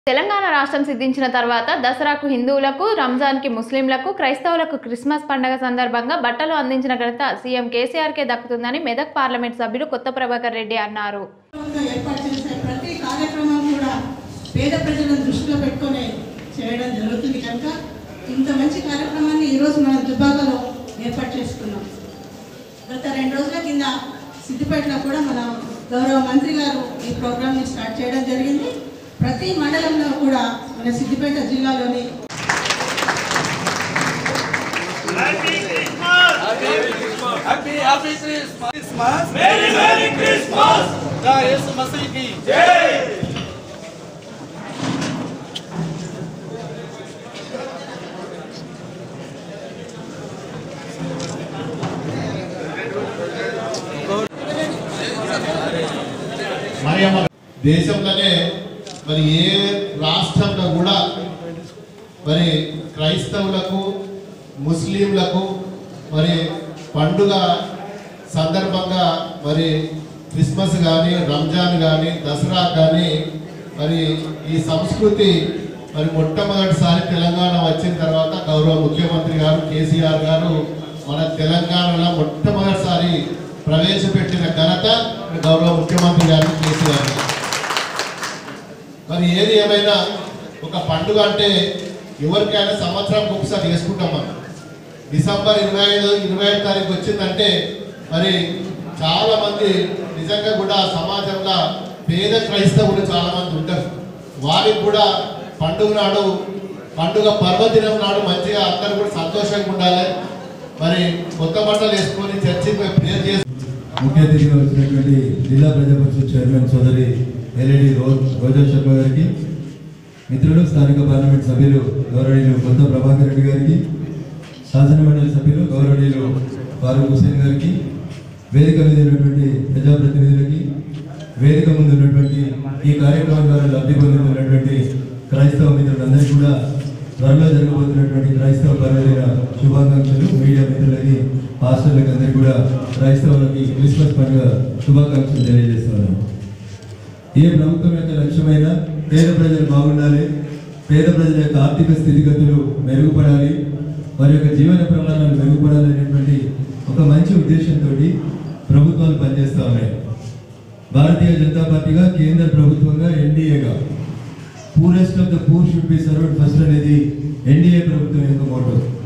తెలంగాణ రాష్ట్రం సిద్ధించిన తర్వాత దసరాకు హిందువులకు రంజాన్కి ముస్లింలకు క్రైస్తవులకు క్రిస్మస్ పండగ సందర్భంగా బట్టలు అందించిన ఘనత సీఎం కేసీఆర్కే దక్కుతుందని మెదక్ పార్లమెంట్ సభ్యులు కొత్త ప్రభాకర్ రెడ్డి అన్నారు ప్రభుత్వం ఏర్పాటు చేసే ప్రతి కార్యక్రమం కూడా పేద ప్రజలను దృష్టిలో పెట్టుకొని చేయడం జరుగుతుంది కనుక ఇంత మంచి కార్యక్రమాన్ని ఈరోజు మనం దుబ్బాకలో ఏర్పాటు చేసుకున్నాం గత రెండు రోజుల కింద సిద్దిపేటలో కూడా మన గౌరవ మంత్రి గారు ఈ ప్రోగ్రామ్ని స్టార్ట్ చేయడం జరిగింది ప్రతి మండలంలో కూడా మన సిద్దిపేట జిల్లాలోని happy happy Christmas Christmas very very Christmas జై యేసు మసీహ్ కి జై మరియమ్మ దేశంలోనే మరి ఏ రాష్ట్రంలో కూడా మరి క్రైస్తవులకు ముస్లింలకు మరి పండుగ సందర్భంగా మరి క్రిస్మస్ కానీ రంజాన్ కానీ దసరా కానీ మరి ఈ సంస్కృతి మరి మొట్టమొదటిసారి తెలంగాణ వచ్చిన తర్వాత గౌరవ ముఖ్యమంత్రి గారు కేసీఆర్ గారు మన తెలంగాణలో మొట్టమొదటిసారి ప్రవేశపెట్టిన ఘనత గౌరవ ముఖ్యమంత్రి గారు కేసీఆర్ గారు మరి ఏది ఏమైనా ఒక పండుగ అంటే ఎవరికైనా సంవత్సరానికి ఒకసారి చేసుకుంటాం మనం డిసెంబర్ ఇరవై ఐదు ఇరవై ఐదు తారీఖు వచ్చిందంటే మరి చాలా మంది నిజంగా కూడా సమాజంలో పేద క్రైస్తవులు చాలా మంది ఉంటారు వారికి కూడా పండుగ నాడు పండుగ పర్వదినం నాడు మంచిగా అందరూ కూడా సంతోషంగా ఉండాలి మరి కొత్త బట్టలు వేసుకొని చర్చికి పోయి ప్రేయర్ చేసి ముఖ్య అతిథిగా వచ్చినటువంటి జిల్లా ప్రజా పరిషత్ చైర్మన్ సోదరి ఎల్ఈడి రోజా శర్మ గారికి మిత్రులు స్థానిక పార్లమెంట్ సభ్యులు గౌరవనీయులు కొత్త ప్రభాకర్ రెడ్డి గారికి శాసనమండలి సభ్యులు గౌరవనీయులు ఫారూక్ హుసేన్ గారికి వేదిక మీద ఉన్నటువంటి ప్రజాప్రతినిధులకి వేదిక ముందు ఉన్నటువంటి ఈ కార్యక్రమం ద్వారా లబ్ధి పొందుతున్నటువంటి క్రైస్తవ మిత్రులందరికీ కూడా త్వరలో జరగబోతున్నటువంటి క్రైస్తవ పర్వదిన శుభాకాంక్షలు మీడియా మిత్రులకి హాస్టళ్ళకి అందరికీ కూడా క్రైస్తవులకి క్రిస్మస్ పండుగ శుభాకాంక్షలు తెలియజేస్తున్నాను ఏ ప్రభుత్వం యొక్క లక్ష్యమైన పేద ప్రజలు బాగుండాలి పేద ప్రజల యొక్క ఆర్థిక స్థితిగతులు మెరుగుపడాలి వారి యొక్క జీవన ప్రమాణాలు మెరుగుపడాలనేటువంటి ఒక మంచి ఉద్దేశంతో ప్రభుత్వాలు పనిచేస్తూ ఉన్నాయి భారతీయ జనతా పార్టీగా కేంద్ర ప్రభుత్వంగా ఎన్డీఏగా purest of the poor should be served first అనేది ఎన్డీఏ ప్రభుత్వం యొక్క మోటో